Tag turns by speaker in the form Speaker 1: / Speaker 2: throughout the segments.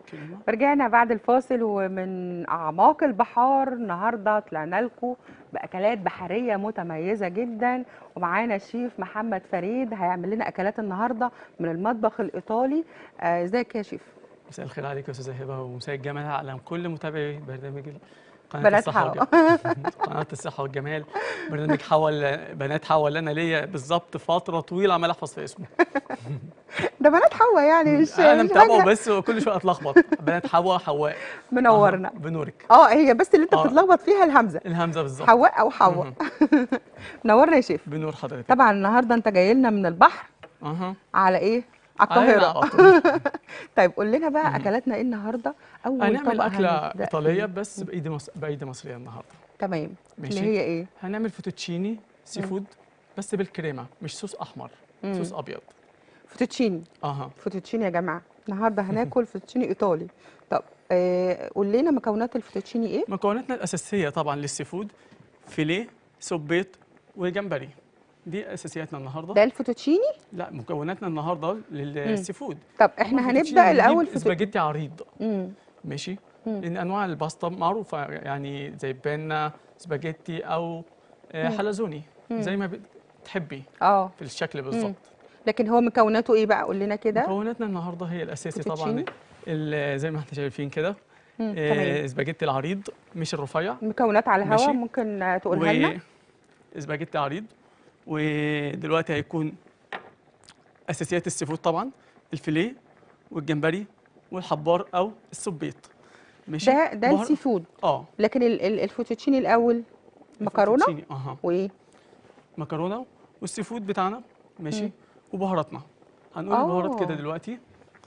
Speaker 1: كلمة
Speaker 2: رجعنا بعد الفاصل ومن أعماق البحار النهاردة طلعنا لكم بأكلات بحرية متميزة جدا ومعانا الشيف محمد فريد هيعمل لنا أكلات النهاردة من المطبخ الإيطالي آه، ازيك يا شيف؟
Speaker 1: مساء الخير عليك يا استاذه هبه ومساء الجمال على كل متابعي برنامج قناه
Speaker 2: بنات
Speaker 1: الصحه
Speaker 2: حوا.
Speaker 1: والج- قناه الصحه والجمال برنامج حوا ال- بنات حوا اللي انا ليا بالظبط فتره طويله عمال احفظ في اسمه
Speaker 2: ده بنات حوا يعني مش
Speaker 1: انا
Speaker 2: مش
Speaker 1: متابعه
Speaker 2: حاجة.
Speaker 1: بس وكل شويه اتلخبط بنات حوا حواء
Speaker 2: منورنا
Speaker 1: أها، بنورك
Speaker 2: اه هي بس اللي انت
Speaker 1: آه.
Speaker 2: بتتلخبط فيها الهمزة
Speaker 1: الهمزه بالظبط
Speaker 2: حواء أو حوا
Speaker 1: مهم.
Speaker 2: منورنا يا شيف
Speaker 1: بنور حضرتك
Speaker 2: طبعا النهارده انت جاي لنا من البحر
Speaker 1: اها
Speaker 2: على ايه؟ على
Speaker 1: علينا
Speaker 2: القاهرة
Speaker 1: على طول.
Speaker 2: طيب قول لنا بقى
Speaker 1: مهم.
Speaker 2: اكلاتنا ايه النهارده؟ أول
Speaker 1: هنعمل
Speaker 2: طبق
Speaker 1: اكله
Speaker 2: هنبدأ
Speaker 1: ايطاليه
Speaker 2: فيه.
Speaker 1: بس بايدي مص... بايدي مصريه النهارده
Speaker 2: تمام
Speaker 1: ماشي.
Speaker 2: اللي هي ايه؟
Speaker 1: هنعمل فوتوتشيني سي فود بس بالكريمه مش صوص احمر
Speaker 2: مم.
Speaker 1: صوص ابيض
Speaker 2: فوتوتشيني
Speaker 1: اها
Speaker 2: فوتوتشيني يا جماعه النهارده هناكل فوتوتشيني ايطالي طب آه قول لنا مكونات الفوتوتشيني ايه
Speaker 1: مكوناتنا الأساسية طبعا للسي فود فيليه سبيط وجمبري دي أساسياتنا النهاردة
Speaker 2: ده الفوتوتشيني
Speaker 1: لا مكوناتنا النهاردة للسي فود
Speaker 2: طب احنا
Speaker 1: طبعاً
Speaker 2: هنبدا
Speaker 1: فوتوتشيني
Speaker 2: الاول
Speaker 1: بنجيب
Speaker 2: فوتوتشيني
Speaker 1: سباجيتي عريض
Speaker 2: امم
Speaker 1: ماشي
Speaker 2: مم.
Speaker 1: لأن أنواع الباستا معروفة يعني زي بينا سباجيتي أو آه، حلزوني زي ما بتحبي
Speaker 2: اه
Speaker 1: في الشكل بالظبط
Speaker 2: لكن هو مكوناته ايه بقى قول لنا كده
Speaker 1: مكوناتنا النهاردة هي الأساسي طبعا
Speaker 2: فوتوتشيني.
Speaker 1: ال- زي ما احنا شايفين كده
Speaker 2: مم.
Speaker 1: آه،
Speaker 2: تمام
Speaker 1: سباجيتي العريض مش الرفيع
Speaker 2: مكونات على الهواء
Speaker 1: ماشي.
Speaker 2: ممكن آه، تقولها لنا
Speaker 1: سباجيتي عريض ودلوقتي هيكون اساسيات السي فود طبعا الفيليه والجمبري والحبار او السبيط ماشي
Speaker 2: ده ده
Speaker 1: بهار-
Speaker 2: السي فود
Speaker 1: اه
Speaker 2: لكن ال- ال- الفوتوتشيني الاول مكرونه
Speaker 1: الفوتوتشيني، اها
Speaker 2: وايه
Speaker 1: مكرونه والسي فود بتاعنا ماشي
Speaker 2: مم.
Speaker 1: وبهاراتنا هنقول
Speaker 2: آه.
Speaker 1: البهارات كده دلوقتي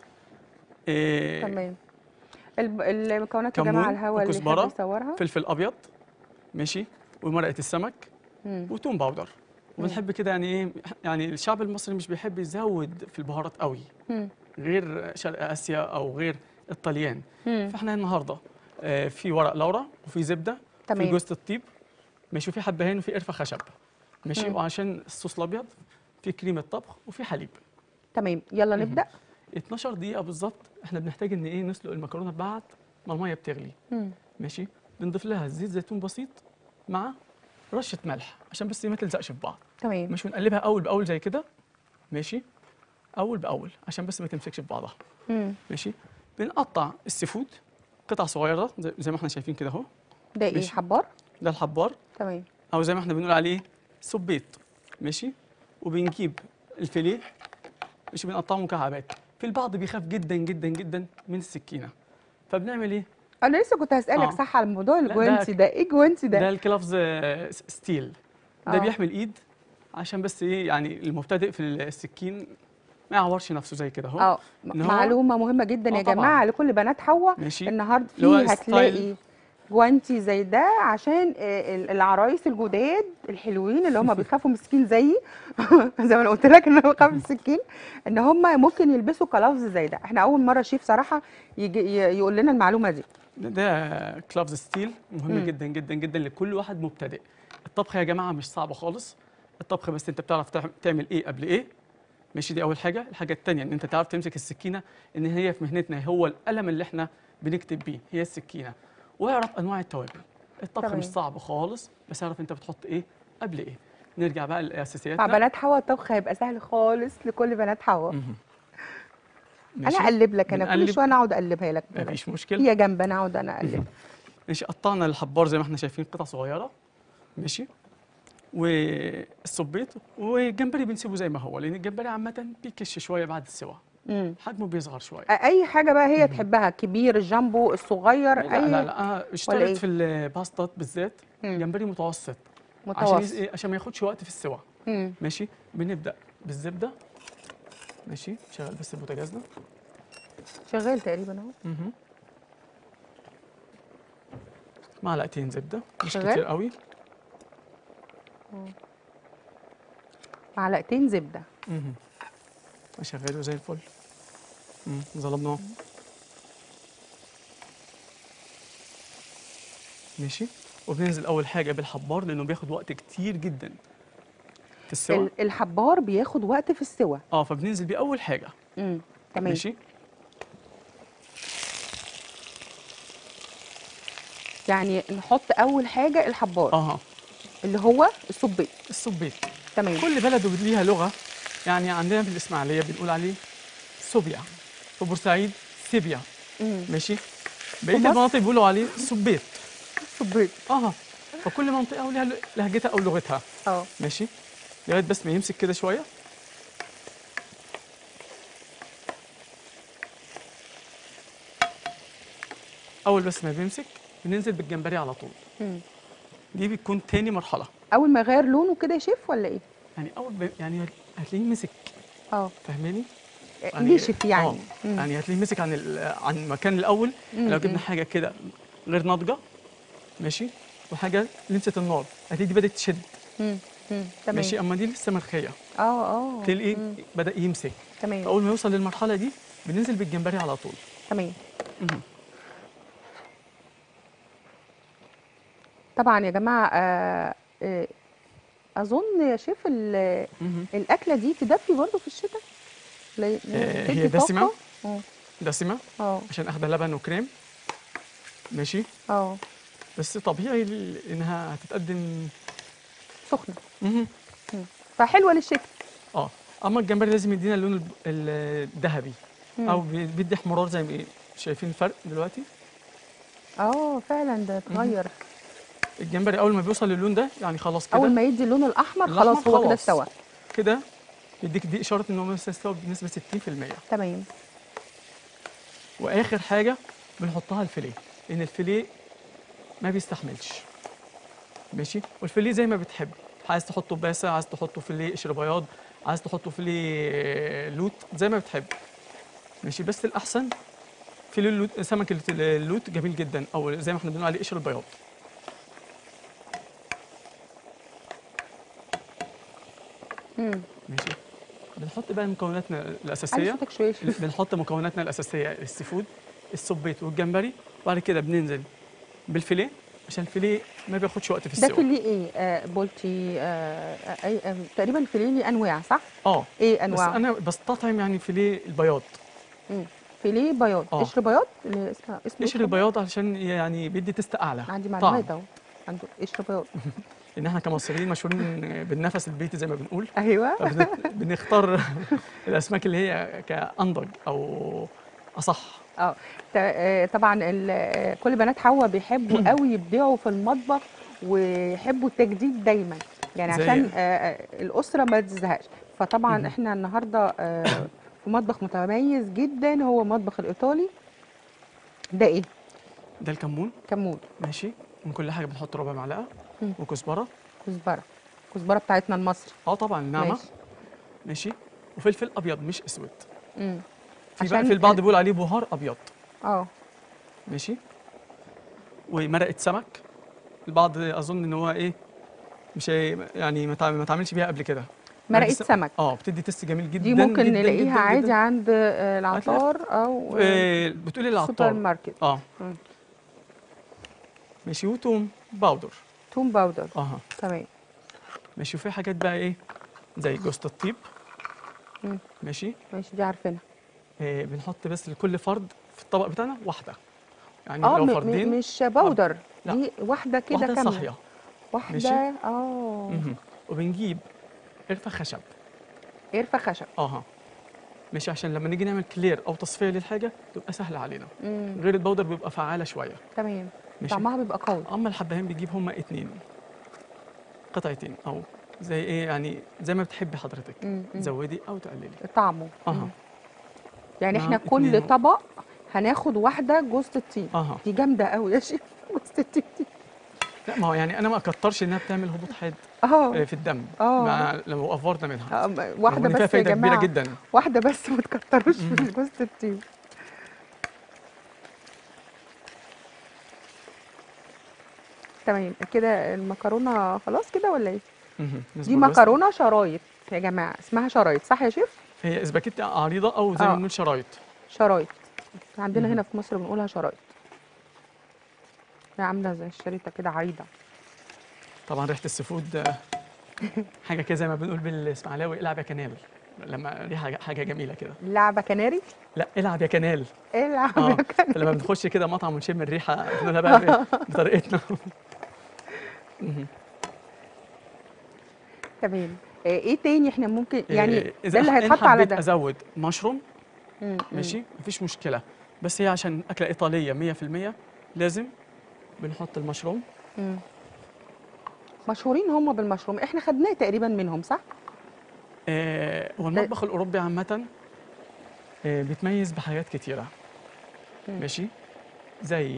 Speaker 1: إيه
Speaker 2: تمام الب- المكونات يا جماعه على
Speaker 1: كمون
Speaker 2: الهواء اللي
Speaker 1: وكزبرة،
Speaker 2: حابب يصورها
Speaker 1: فلفل ابيض ماشي ومرقه السمك
Speaker 2: مم.
Speaker 1: وتوم باودر وبنحب كده يعني ايه يعني الشعب المصري مش بيحب يزود في البهارات قوي
Speaker 2: مم.
Speaker 1: غير شرق اسيا او غير الطليان
Speaker 2: مم.
Speaker 1: فاحنا النهارده آه، في ورق لورا وفي زبده في
Speaker 2: تمام.
Speaker 1: جوز الطيب ماشي وفي حبهان وفي قرفه خشب ماشي
Speaker 2: مم.
Speaker 1: وعشان الصوص الابيض في كريمه طبخ وفي حليب
Speaker 2: تمام يلا نبدا
Speaker 1: 12 دقيقه بالظبط احنا بنحتاج ان ايه نسلق المكرونه بعد ما الميه بتغلي
Speaker 2: مم.
Speaker 1: ماشي بنضيف لها زيت زيتون بسيط مع رشه ملح عشان بس ما تلزقش في بعض
Speaker 2: تمام
Speaker 1: مش بنقلبها اول باول زي كده ماشي اول باول عشان بس ما تمسكش في بعضها
Speaker 2: مم.
Speaker 1: ماشي بنقطع السي فود قطع صغيره زي- زي ما احنا شايفين كده اهو
Speaker 2: ده ايه
Speaker 1: ماشي.
Speaker 2: حبار
Speaker 1: ده الحبار
Speaker 2: تمام
Speaker 1: او زي ما احنا بنقول عليه سبيط ماشي وبنجيب الفيليه مش بنقطعه مكعبات في البعض بيخاف جدا جدا جدا من السكينه فبنعمل ايه
Speaker 2: انا لسه كنت هسالك
Speaker 1: آه.
Speaker 2: صح على موضوع
Speaker 1: ده-
Speaker 2: الجوانتي ده ايه جوانتي ده,
Speaker 1: ده الكلافز آه، س- ستيل ده
Speaker 2: آه.
Speaker 1: بيحمي الايد عشان بس ايه يعني المبتدئ في السكين ما يعورش نفسه زي كده اهو
Speaker 2: اه
Speaker 1: إن هو-
Speaker 2: معلومه مهمه جدا
Speaker 1: آه
Speaker 2: يا
Speaker 1: طبعاً.
Speaker 2: جماعه لكل بنات حواء
Speaker 1: ماشي
Speaker 2: النهارده
Speaker 1: اللي هو
Speaker 2: فيه هتلاقي
Speaker 1: ستايل.
Speaker 2: جوانتي زي ده عشان آه، ال- العرايس الجداد الحلوين اللي هم بيخافوا من السكين زيي زي ما انا قلت لك ان انا بخاف من السكين ان هم ممكن يلبسوا كلافز زي ده احنا اول مره شيف صراحه يجي ي- يقول لنا المعلومه دي
Speaker 1: ده, ده كلافز ستيل مهم
Speaker 2: مم.
Speaker 1: جدا جدا جدا لكل واحد مبتدئ الطبخ يا جماعه مش صعب خالص الطبخ بس انت بتعرف تع- تعمل ايه قبل ايه ماشي دي اول حاجه الحاجه الثانيه ان انت تعرف تمسك السكينه ان هي في مهنتنا هو القلم اللي احنا بنكتب بيه هي السكينه واعرف انواع التوابل الطبخ
Speaker 2: تمام.
Speaker 1: مش صعب خالص بس اعرف انت بتحط ايه قبل ايه نرجع بقى
Speaker 2: مع
Speaker 1: لاساسياتنا
Speaker 2: بنات حواء الطبخ هيبقى سهل خالص لكل بنات حواء
Speaker 1: مهم.
Speaker 2: انا
Speaker 1: ماشي
Speaker 2: اقلب لك انا كل
Speaker 1: بنقلب.
Speaker 2: شويه انا اقعد اقلبها لك بنات.
Speaker 1: مفيش مشكله
Speaker 2: هي جنب انا اقعد انا اقلب
Speaker 1: ماشي قطعنا الحبار زي ما احنا شايفين قطع صغيره ماشي والصبيط والجمبري بنسيبه زي ما هو لان الجمبري عامه بيكش شويه بعد السوا
Speaker 2: مم.
Speaker 1: حجمه بيصغر شويه
Speaker 2: اي حاجه بقى هي تحبها كبير الجامبو الصغير
Speaker 1: لا
Speaker 2: اي
Speaker 1: لا لا أنا
Speaker 2: إيه؟
Speaker 1: اشتغلت في الباستات بالذات
Speaker 2: مم.
Speaker 1: جمبري متوسط عشان
Speaker 2: متوسط
Speaker 1: يز- إيه؟ عشان ما ياخدش وقت في السوا
Speaker 2: مم.
Speaker 1: ماشي بنبدا بالزبده ماشي شغل بس بوتاجازنا
Speaker 2: شغال تقريبا اهو
Speaker 1: مهم. معلقتين زبده مش
Speaker 2: شغال؟
Speaker 1: كتير قوي
Speaker 2: معلقتين زبده
Speaker 1: مهم. شغاله زي الفل مم، ظلمناه ماشي وبننزل اول حاجه بالحبار لانه بياخد وقت كتير جدا في السوا
Speaker 2: ال- الحبار بياخد وقت في السوى
Speaker 1: اه فبننزل بيه اول حاجه
Speaker 2: امم تمام
Speaker 1: ماشي
Speaker 2: يعني نحط اول حاجه الحبار
Speaker 1: اها
Speaker 2: اللي هو الصبيط
Speaker 1: السبيط
Speaker 2: تمام
Speaker 1: كل بلد ليها لغه يعني عندنا في الاسماعيليه بنقول عليه سوبيا في بورسعيد سيبيا
Speaker 2: مم.
Speaker 1: ماشي بقيه
Speaker 2: مصر؟
Speaker 1: المناطق بيقولوا عليه سبيط
Speaker 2: صبيط
Speaker 1: اه فكل منطقه ولها لهجتها او لغتها
Speaker 2: اه
Speaker 1: ماشي لغايه بس ما يمسك كده شويه اول بس ما بيمسك بننزل بالجمبري على طول
Speaker 2: مم.
Speaker 1: دي بتكون تاني مرحله
Speaker 2: اول ما يغير لونه كده يا شيف ولا ايه
Speaker 1: يعني اول ب... يعني هتلاقيه مسك
Speaker 2: اه
Speaker 1: فاهماني
Speaker 2: نشف يعني
Speaker 1: آه.
Speaker 2: مم.
Speaker 1: يعني هتلاقيه مسك عن ال... عن المكان الاول
Speaker 2: مم،
Speaker 1: لو
Speaker 2: مم.
Speaker 1: جبنا حاجه كده غير ناضجه ماشي وحاجه لمست النار هتلاقي دي بدات تشد
Speaker 2: مم. مم. تمام
Speaker 1: ماشي اما دي لسه مرخيه
Speaker 2: اه اه
Speaker 1: تلاقي
Speaker 2: مم.
Speaker 1: بدا يمسك
Speaker 2: تمام
Speaker 1: فاول ما يوصل للمرحله دي بننزل بالجمبري على طول
Speaker 2: تمام
Speaker 1: مهم.
Speaker 2: طبعا يا جماعه آه آه اظن يا شيف ال-
Speaker 1: مهم.
Speaker 2: الاكله دي تدفي برضو في الشتاء لا-
Speaker 1: آه،
Speaker 2: تدي
Speaker 1: هي دسمة.
Speaker 2: طاقة؟ اه
Speaker 1: دسمه
Speaker 2: اه
Speaker 1: عشان اخدها لبن وكريم ماشي
Speaker 2: اه
Speaker 1: بس طبيعي ال- انها هتتقدم
Speaker 2: سخنه
Speaker 1: مهم.
Speaker 2: فحلوه للشتاء
Speaker 1: اه اما الجمبري لازم يدينا اللون الب- ال- الذهبي
Speaker 2: مم.
Speaker 1: او بي- بيدي احمرار زي ما إيه، شايفين الفرق دلوقتي
Speaker 2: اه فعلا ده اتغير
Speaker 1: الجمبري اول ما بيوصل للون ده يعني خلاص كده
Speaker 2: اول ما يدي اللون الاحمر
Speaker 1: الأحمر
Speaker 2: خلاص هو كده
Speaker 1: خلاص.
Speaker 2: استوى
Speaker 1: كده يديك دي اشاره ان هو مثلا استوى بنسبه 60%
Speaker 2: تمام
Speaker 1: واخر حاجه بنحطها الفيليه لان الفيليه ما بيستحملش ماشي والفيليه زي ما بتحب عايز تحطه باسه عايز تحطه فيليه قشر بياض عايز تحطه فيليه لوت زي ما بتحب ماشي بس الاحسن فيليه اللوت سمك اللوت جميل جدا او زي ما احنا بنقول عليه قشر البياض
Speaker 2: امم
Speaker 1: ماشي بنحط بقى مكوناتنا
Speaker 2: علي
Speaker 1: الاساسيه
Speaker 2: صوتك شويه يا شيف.
Speaker 1: بنحط مكوناتنا الاساسيه السي فود السبيط والجمبري وبعد كده بننزل بالفيليه عشان الفيليه ما بياخدش وقت في
Speaker 2: ده
Speaker 1: السوا
Speaker 2: فيليه ايه آه بولتي آه آه أي آه تقريبا الفيليه ليه انواع صح
Speaker 1: اه
Speaker 2: ايه
Speaker 1: بس
Speaker 2: انواع
Speaker 1: انا بستطعم يعني فيليه البياض
Speaker 2: مم. فيليه بياض
Speaker 1: آه.
Speaker 2: قشر بياض اللي اسمها اسمه
Speaker 1: قشر البياض علشان يعني بيدي تست اعلى
Speaker 2: عندي
Speaker 1: طعم.
Speaker 2: معلومات اهو عنده قشر بياض
Speaker 1: ان احنا كمصريين مشهورين بالنفس البيتي زي ما بنقول
Speaker 2: ايوه
Speaker 1: فبن- بنختار الاسماك اللي هي كانضج او اصح
Speaker 2: اه ت- آه، طبعا ال- آه، كل بنات حوا بيحبوا قوي يبدعوا في المطبخ ويحبوا التجديد دايما يعني
Speaker 1: زي-
Speaker 2: عشان آه، آه، الاسره ما تزهقش فطبعا
Speaker 1: مهم.
Speaker 2: احنا النهارده آه، في مطبخ متميز جدا هو المطبخ الايطالي ده ايه
Speaker 1: ده الكمون
Speaker 2: كمون
Speaker 1: ماشي من كل حاجه بنحط ربع معلقه
Speaker 2: مم.
Speaker 1: وكزبره
Speaker 2: كزبره كزبره بتاعتنا المصري
Speaker 1: اه طبعا ناعمه
Speaker 2: ماشي
Speaker 1: ماشي وفلفل ابيض مش اسود
Speaker 2: مم.
Speaker 1: في بقى
Speaker 2: عشان
Speaker 1: في البعض
Speaker 2: ال-
Speaker 1: بيقول عليه بهار ابيض
Speaker 2: اه
Speaker 1: ماشي ومرقه سمك البعض اظن ان هو ايه مش هي يعني ما تع- ما اتعاملش بيها قبل كده
Speaker 2: مرقه
Speaker 1: الس-
Speaker 2: سمك
Speaker 1: اه بتدي تست جميل جدا
Speaker 2: دي ممكن
Speaker 1: جداً
Speaker 2: نلاقيها
Speaker 1: جداً
Speaker 2: عادي
Speaker 1: جداً.
Speaker 2: عند آه، العطار او
Speaker 1: آه، بتقولي
Speaker 2: السوبر
Speaker 1: للعطار
Speaker 2: ماركت
Speaker 1: اه
Speaker 2: مم.
Speaker 1: ماشي وتوم باودر
Speaker 2: توم باودر
Speaker 1: اها
Speaker 2: تمام
Speaker 1: ماشي وفي حاجات بقى ايه زي جوزة الطيب
Speaker 2: مم.
Speaker 1: ماشي
Speaker 2: ماشي دي عارفينها
Speaker 1: آه بنحط بس لكل فرد في الطبق بتاعنا واحده يعني
Speaker 2: اه
Speaker 1: لو
Speaker 2: م- م-
Speaker 1: فردين
Speaker 2: مش باودر
Speaker 1: لا.
Speaker 2: دي واحده كده
Speaker 1: واحده
Speaker 2: كامله
Speaker 1: صاحيه
Speaker 2: واحده
Speaker 1: ماشي.
Speaker 2: اه
Speaker 1: مهم. وبنجيب قرفه خشب
Speaker 2: قرفه خشب
Speaker 1: اها ماشي عشان لما نيجي نعمل كلير او تصفيه للحاجه تبقى سهله علينا
Speaker 2: مم.
Speaker 1: غير البودر بيبقى فعاله شويه
Speaker 2: تمام
Speaker 1: ماشي
Speaker 2: طعمها بيبقى قوي
Speaker 1: اما الحبهان بيجيب هما اتنين قطعتين او زي ايه يعني زي ما بتحبي حضرتك
Speaker 2: مم. مم.
Speaker 1: زودي او تقللي
Speaker 2: طعمه
Speaker 1: اها
Speaker 2: مم. يعني
Speaker 1: مع
Speaker 2: احنا
Speaker 1: اتنين
Speaker 2: كل
Speaker 1: و-
Speaker 2: طبق هناخد واحده جوزة الطيب
Speaker 1: اها
Speaker 2: دي جامده قوي يا شيخ جوزة الطيب دي
Speaker 1: لا ما هو يعني انا ما اكترش انها بتعمل هبوط حاد آه،
Speaker 2: اه
Speaker 1: في الدم
Speaker 2: آه.
Speaker 1: مع لو افورنا منها
Speaker 2: آه، م- واحده
Speaker 1: رغم إن فيها
Speaker 2: بس يا
Speaker 1: فايده كبيره
Speaker 2: جماعه
Speaker 1: جدا
Speaker 2: واحده بس ما تكتروش
Speaker 1: مم.
Speaker 2: في جوزة الطيب تمام كده المكرونه خلاص كده ولا ايه
Speaker 1: مهم.
Speaker 2: دي
Speaker 1: نصبر بس.
Speaker 2: مكرونه شرايط يا جماعه اسمها شرايط صح يا شيف
Speaker 1: هي اسباجيتي عريضه او زي ما
Speaker 2: آه.
Speaker 1: بنقول شرايط
Speaker 2: شرايط عندنا
Speaker 1: مهم.
Speaker 2: هنا في مصر بنقولها شرايط هي عامله زي الشريطه كده عريضه
Speaker 1: طبعا ريحه السي فود آه، حاجه كده زي ما بنقول بالاسماعيلاوي العب يا كنال لما ريحه حاجه جميله كده
Speaker 2: لعبه كناري
Speaker 1: لا العب يا كنال
Speaker 2: العب
Speaker 1: اه
Speaker 2: يا كناري
Speaker 1: لما بنخش كده مطعم ونشم الريحه احنا بقى ب- بطريقتنا مهم.
Speaker 2: تمام آه، ايه تاني احنا ممكن يعني
Speaker 1: إيه،
Speaker 2: ده اللي
Speaker 1: إن
Speaker 2: هيتحط على
Speaker 1: حبيت
Speaker 2: ده
Speaker 1: ازود مشروم
Speaker 2: مم، مم.
Speaker 1: ماشي مفيش مشكله بس هي عشان اكله ايطاليه 100% لازم بنحط المشروم
Speaker 2: مم. مشهورين هم بالمشروم احنا خدناه تقريبا منهم صح
Speaker 1: آه هو المطبخ الاوروبي عامه آه بيتميز بحاجات كتيره
Speaker 2: مم.
Speaker 1: ماشي زي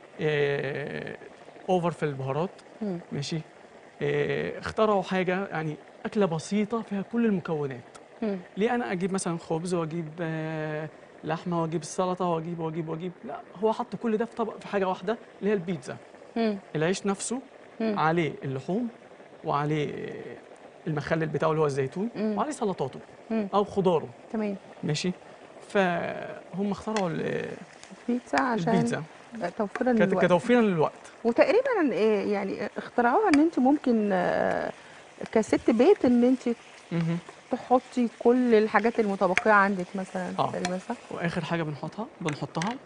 Speaker 1: آه اوفر في البهارات
Speaker 2: مم.
Speaker 1: ماشي آه اخترعوا حاجه يعني اكله بسيطه فيها كل المكونات
Speaker 2: مم.
Speaker 1: ليه انا اجيب مثلا خبز واجيب آه لحمه واجيب السلطه واجيب واجيب واجيب لا هو حط كل ده في طبق في حاجه واحده اللي هي البيتزا
Speaker 2: مم.
Speaker 1: العيش نفسه
Speaker 2: مم.
Speaker 1: عليه اللحوم وعليه المخلل بتاعه اللي هو الزيتون
Speaker 2: مم.
Speaker 1: وعليه سلطاته
Speaker 2: مم.
Speaker 1: او خضاره
Speaker 2: تمام
Speaker 1: ماشي فهم اخترعوا ال-
Speaker 2: بيتزا عشان
Speaker 1: البيتزا
Speaker 2: توفيرا
Speaker 1: كت-
Speaker 2: للوقت
Speaker 1: كتوفيرا للوقت
Speaker 2: وتقريبا إيه يعني اخترعوها ان انت ممكن آه، كست بيت ان انت
Speaker 1: مهم.
Speaker 2: تحطي كل الحاجات المتبقيه عندك مثلا
Speaker 1: آه.
Speaker 2: تقريبا صح
Speaker 1: واخر حاجه بنحطها بنحطها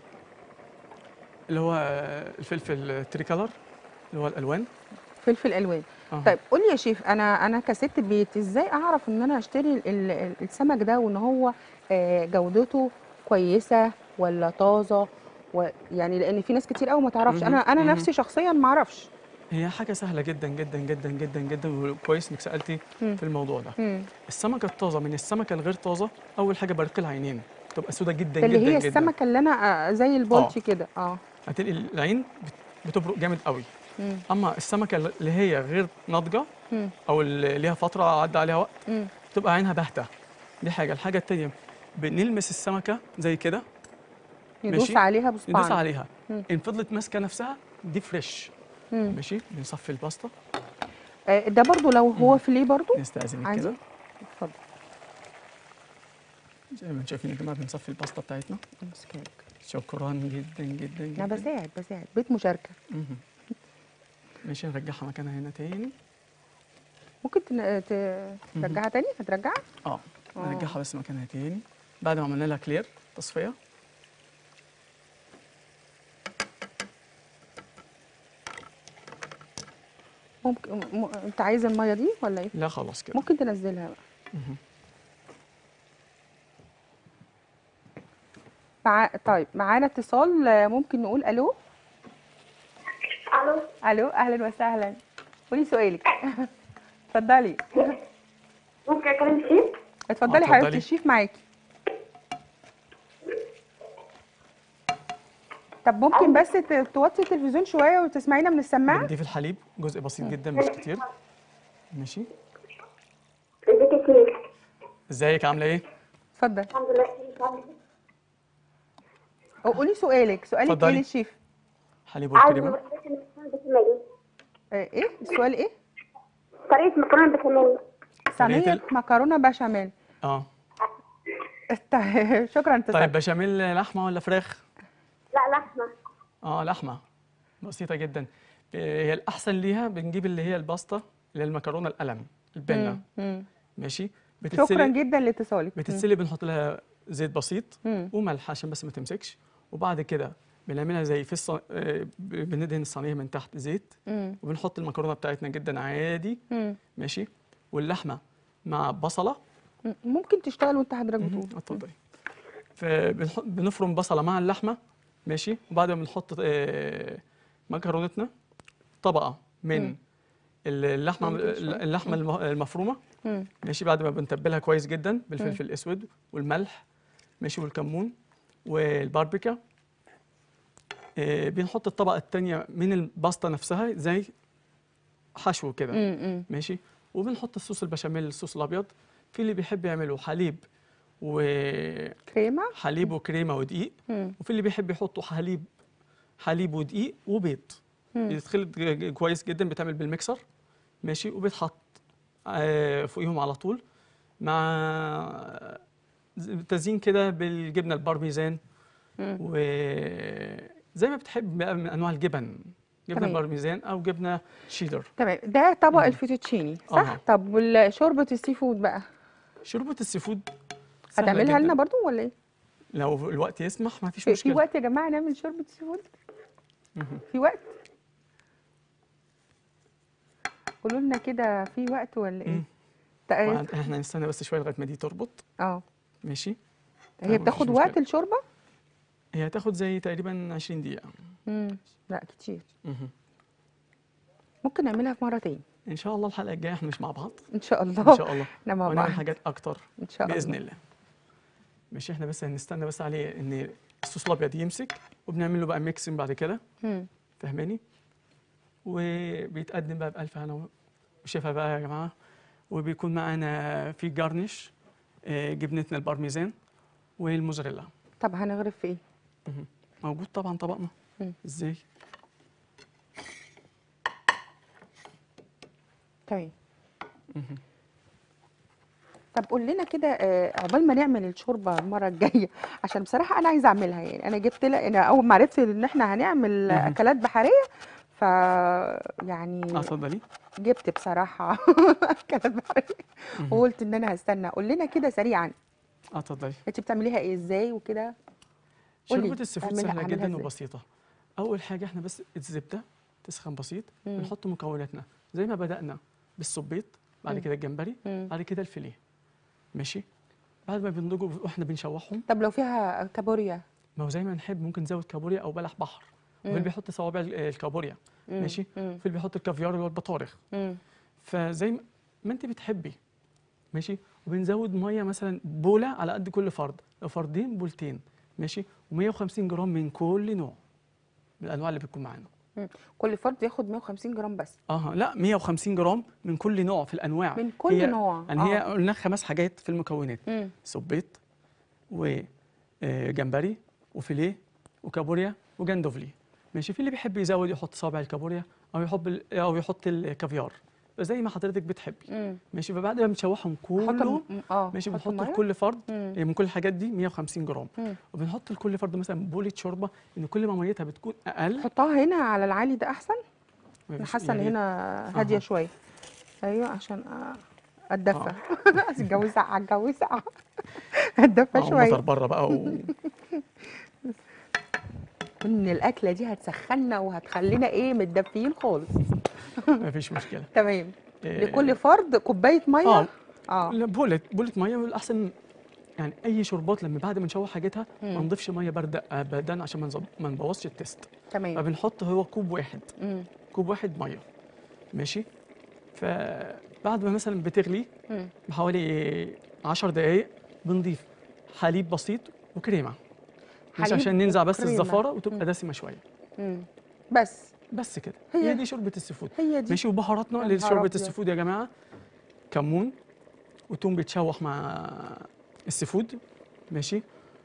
Speaker 1: اللي هو الفلفل التريكولر اللي هو الالوان
Speaker 2: فلفل الوان
Speaker 1: آه.
Speaker 2: طيب قولي يا شيف انا انا كست بيت ازاي اعرف ان انا اشتري ال- ال- السمك ده وان هو آه، جودته كويسه ولا طازه ويعني لان في ناس كتير قوي ما تعرفش انا
Speaker 1: مهم.
Speaker 2: انا
Speaker 1: مهم.
Speaker 2: نفسي شخصيا ما اعرفش
Speaker 1: هي حاجه سهله جدا جدا جدا جدا جدا وكويس انك سالتي
Speaker 2: مم.
Speaker 1: في الموضوع ده
Speaker 2: مم.
Speaker 1: السمكه الطازه من السمكه الغير طازه اول حاجه برق العينين تبقى سودة جدا
Speaker 2: ده اللي
Speaker 1: جدا
Speaker 2: هي
Speaker 1: جدا
Speaker 2: السمكه اللي انا آه، زي البولتي كده اه
Speaker 1: هتلاقي العين بت- بتبرق جامد قوي
Speaker 2: مم.
Speaker 1: اما السمكه اللي هي غير ناضجه
Speaker 2: مم.
Speaker 1: او اللي ليها فتره عدى عليها وقت
Speaker 2: مم.
Speaker 1: بتبقى عينها باهته دي حاجه الحاجه التانيه بنلمس السمكه زي كده
Speaker 2: ندوس
Speaker 1: ماشي.
Speaker 2: عليها بصباعنا
Speaker 1: ندوس عليها
Speaker 2: مم.
Speaker 1: ان فضلت ماسكه نفسها دي فريش
Speaker 2: مم.
Speaker 1: ماشي بنصفي الباستا
Speaker 2: آه، ده برضو لو هو فيليه برضو
Speaker 1: نستاذنك
Speaker 2: عادي
Speaker 1: كده
Speaker 2: اتفضل
Speaker 1: زي ما انتم شايفين يا جماعه بنصفي الباستا بتاعتنا
Speaker 2: مسكين.
Speaker 1: شكرا جدا جدا
Speaker 2: انا
Speaker 1: جدا
Speaker 2: بساعد بساعد بيت مشاركه
Speaker 1: مهم. ماشي نرجعها مكانها هنا تاني
Speaker 2: ممكن تن- ت- ترجعها تاني هترجعها
Speaker 1: اه
Speaker 2: آه.
Speaker 1: نرجعها بس مكانها تاني بعد ما عملنا لها كلير تصفيه
Speaker 2: ممكن م... انت عايز الميه دي ولا ايه
Speaker 1: لا خلاص كده
Speaker 2: ممكن تنزلها بقى
Speaker 1: مهم.
Speaker 2: مع... طيب معانا اتصال آه، ممكن نقول الو
Speaker 3: الو
Speaker 2: الو اهلا وسهلا قولي سؤالك اتفضلي
Speaker 3: ممكن اكلم شيف
Speaker 2: اتفضلي
Speaker 1: اتفضلي.
Speaker 2: حبيبتي الشيف معاكي طب ممكن بس ت- توطي التلفزيون شويه وتسمعينا من السماعه
Speaker 1: بنضيف الحليب جزء بسيط جدا مش كتير ماشي
Speaker 3: ازيك يا شيف
Speaker 1: ازيك عامله ايه
Speaker 2: اتفضل
Speaker 3: الحمد لله شيف عامل إيه؟
Speaker 2: أو قولي سؤالك سؤالك ايه
Speaker 1: اتفضلي.
Speaker 2: للشيف
Speaker 1: حليب
Speaker 3: عايز
Speaker 1: والكريمه
Speaker 3: طريقة المكرونة البشاميل
Speaker 2: آه، ايه السؤال ايه
Speaker 3: طريقة مكرونة البشاميل
Speaker 2: صينيه
Speaker 1: ال-
Speaker 2: مكرونه بشاميل
Speaker 1: اه
Speaker 2: طيب، شكرا
Speaker 1: طيب
Speaker 2: اتصال
Speaker 1: بشاميل لحمه ولا فراخ
Speaker 3: لا لحمة
Speaker 1: اه لحمه بسيطه جدا آه، هي الاحسن ليها بنجيب اللي هي الباستا اللي هي المكرونه القلم البنه
Speaker 2: مم، مم.
Speaker 1: ماشي
Speaker 2: شكرا
Speaker 1: بتتسلق
Speaker 2: جدا لاتصالك مم.
Speaker 1: بتتسلق بنحط لها زيت بسيط
Speaker 2: مم.
Speaker 1: وملح عشان بس ما تمسكش وبعد كده بنعملها زي في الص... آه، بندهن الصينيه من تحت زيت
Speaker 2: مم.
Speaker 1: وبنحط المكرونه بتاعتنا جدا عادي
Speaker 2: مم.
Speaker 1: ماشي واللحمه مع بصله
Speaker 2: مم. ممكن تشتغل وانت حضرتك
Speaker 1: مهم.
Speaker 2: بتقول
Speaker 1: اتفضلي فبنحط بنفرم بصله مع اللحمه ماشي وبعد ما بنحط آه، مكرونتنا طبقه من
Speaker 2: مم.
Speaker 1: اللحمه
Speaker 2: ممكن شوية.
Speaker 1: اللحمه الم- المفرومه
Speaker 2: مم.
Speaker 1: ماشي بعد ما بنتبلها كويس جدا بالفلفل الاسود والملح ماشي والكمون والباربيكا آه، بنحط الطبقه الثانيه من الباستا نفسها زي حشو كده
Speaker 2: مم. مم.
Speaker 1: ماشي وبنحط الصوص البشاميل الصوص الابيض في اللي بيحب يعمله حليب وحليب
Speaker 2: كريمه
Speaker 1: وكريمه ودقيق
Speaker 2: مم.
Speaker 1: وفي اللي بيحب يحطوا حليب حليب ودقيق وبيض
Speaker 2: مم.
Speaker 1: يتخلط ج- ج- كويس جدا بيتعمل بالميكسر ماشي وبيتحط آه، فوقيهم على طول مع ز- تزيين كده بالجبنه البارميزان
Speaker 2: مم.
Speaker 1: وزي ما بتحب بقى من انواع الجبن جبنه
Speaker 2: تمام.
Speaker 1: بارميزان او جبنه شيدر
Speaker 2: تمام ده طبق
Speaker 1: مم.
Speaker 2: الفيتوتشيني صح
Speaker 1: أها.
Speaker 2: طب والشوربه السي فود بقى
Speaker 1: شوربه السي فود سهلة
Speaker 2: هتعملها
Speaker 1: جداً.
Speaker 2: لنا برضو ولا ايه
Speaker 1: لو الوقت يسمح ما فيش
Speaker 2: في, في
Speaker 1: مشكله
Speaker 2: وقت يا جماعه نعمل شوربه سي فود في وقت قولوا لنا كده في وقت ولا ايه
Speaker 1: مم.
Speaker 2: تق-
Speaker 1: وعند- احنا هنستنى بس شويه لغايه ما دي تربط
Speaker 2: اه
Speaker 1: ماشي
Speaker 2: هي
Speaker 1: مفيش
Speaker 2: بتاخد
Speaker 1: مشكلة.
Speaker 2: وقت الشوربه
Speaker 1: هي هتاخد زي تقريبا 20 دقيقه
Speaker 2: امم لا كتير
Speaker 1: مهم.
Speaker 2: ممكن نعملها في مره تاني
Speaker 1: ان شاء الله الحلقه الجايه احنا مش مع بعض
Speaker 2: ان شاء الله
Speaker 1: ان شاء الله
Speaker 2: احنا مع
Speaker 1: ونعمل
Speaker 2: بعض
Speaker 1: حاجات اكتر
Speaker 2: ان شاء الله
Speaker 1: باذن الله مش احنا بس هنستنى بس عليه ان الصوص الابيض يمسك وبنعمل له بقى ميكسنج بعد كده
Speaker 2: مم.
Speaker 1: فاهماني وبيتقدم بقى بألف هنا وشفا بقى يا جماعه وبيكون معانا في جارنش آه، جبنتنا البارميزان والموزاريلا
Speaker 2: طب هنغرف في ايه
Speaker 1: مهم. موجود طبعا طبقنا
Speaker 2: مم.
Speaker 1: ازاي
Speaker 2: تمام طب قول لنا كده آه، عقبال ما نعمل الشوربه المره الجايه عشان بصراحه انا عايزه اعملها يعني انا جبت لها انا اول ما عرفت ان احنا هنعمل
Speaker 1: مهم.
Speaker 2: اكلات بحريه ف يعني
Speaker 1: اه اتفضلي
Speaker 2: جبت بصراحه اكلات بحريه
Speaker 1: مهم.
Speaker 2: وقلت ان انا هستنى قول لنا كده سريعا
Speaker 1: اه اتفضلي
Speaker 2: انت بتعمليها ايه ازاي وكده قولي،
Speaker 1: شوربه السي فود
Speaker 2: اعملها-
Speaker 1: سهله
Speaker 2: اعملها
Speaker 1: جدا
Speaker 2: ازاي؟
Speaker 1: وبسيطه اول حاجه احنا بس الزبده تسخن بسيط
Speaker 2: مم.
Speaker 1: بنحط مكوناتنا زي ما بدانا بالصبيط بعد
Speaker 2: مم.
Speaker 1: كده الجمبري
Speaker 2: مم.
Speaker 1: بعد كده الفيليه ماشي بعد ما بنضجوا واحنا بنشوحهم
Speaker 2: طب لو فيها كابوريا
Speaker 1: ما هو زي ما نحب ممكن نزود كابوريا او بلح بحر وفي اللي بيحط صوابع ال- الكابوريا
Speaker 2: مم.
Speaker 1: ماشي
Speaker 2: مم.
Speaker 1: في اللي بيحط الكافيار اللي هو البطارخ
Speaker 2: مم.
Speaker 1: فزي ما- ما انت بتحبي ماشي وبنزود ميه مثلا بوله على قد كل فرد لو فردين بولتين ماشي و150 جرام من كل نوع من الانواع اللي بتكون معانا
Speaker 2: مم. كل فرد ياخد 150 جرام بس
Speaker 1: اه لا 150 جرام من كل نوع في الانواع
Speaker 2: من كل
Speaker 1: هي
Speaker 2: نوع
Speaker 1: يعني هي
Speaker 2: آه.
Speaker 1: قلنا خمس حاجات في المكونات
Speaker 2: مم.
Speaker 1: صبيط وجمبري وفيليه وكابوريا وجندوفلي ماشي في اللي بيحب يزود يحط صابع الكابوريا او يحط ال- او يحط الكافيار زي ما حضرتك بتحبي
Speaker 2: مم.
Speaker 1: ماشي فبعد ما بنشوحهم
Speaker 2: حط
Speaker 1: كلهم
Speaker 2: الم- اه
Speaker 1: ماشي
Speaker 2: حط
Speaker 1: بنحط
Speaker 2: المية.
Speaker 1: لكل فرد
Speaker 2: مم.
Speaker 1: من كل الحاجات دي 150 جرام
Speaker 2: مم.
Speaker 1: وبنحط لكل فرد مثلا بولة شوربه ان كل ما ميتها بتكون اقل
Speaker 2: حطها هنا على العالي ده احسن انا
Speaker 1: مفيش-
Speaker 2: حاسه ان
Speaker 1: يا ريت.
Speaker 2: هنا هاديه
Speaker 1: أها.
Speaker 2: شويه ايوه عشان أ- اتدفى الجو ساقع الجو ساقع اتدفى
Speaker 1: اه
Speaker 2: شويه
Speaker 1: المطر بره بقى و...
Speaker 2: ان الاكله دي هتسخننا وهتخلينا ايه متدفيين خالص
Speaker 1: مفيش مشكله
Speaker 2: تمام
Speaker 1: إيه،
Speaker 2: لكل فرد كوبايه ميه
Speaker 1: اه
Speaker 2: اه
Speaker 1: لا، بولة بولة ميه والاحسن يعني اي شربات لما بعد ما نشوح حاجتها ما
Speaker 2: مم.
Speaker 1: نضيفش ميه بارده ابدا عشان ما نظب- ما نبوظش التيست
Speaker 2: تمام
Speaker 1: فبنحط هو كوب واحد
Speaker 2: مم.
Speaker 1: كوب واحد ميه ماشي فبعد ما مثلا بتغلي
Speaker 2: مم.
Speaker 1: بحوالي 10 دقائق بنضيف حليب بسيط وكريمه مش
Speaker 2: حليب
Speaker 1: عشان ننزع بس
Speaker 2: وكريمة.
Speaker 1: الزفاره وتبقى
Speaker 2: مم.
Speaker 1: دسمه شويه
Speaker 2: مم. بس
Speaker 1: بس كده
Speaker 2: هي-
Speaker 1: هي دي شوربه السيفود
Speaker 2: هي دي
Speaker 1: ماشي وبهاراتنا
Speaker 2: يا نهار
Speaker 1: لشوربه
Speaker 2: أبيض.
Speaker 1: السيفود يا جماعه كمون وتوم بيتشوح مع السيفود ماشي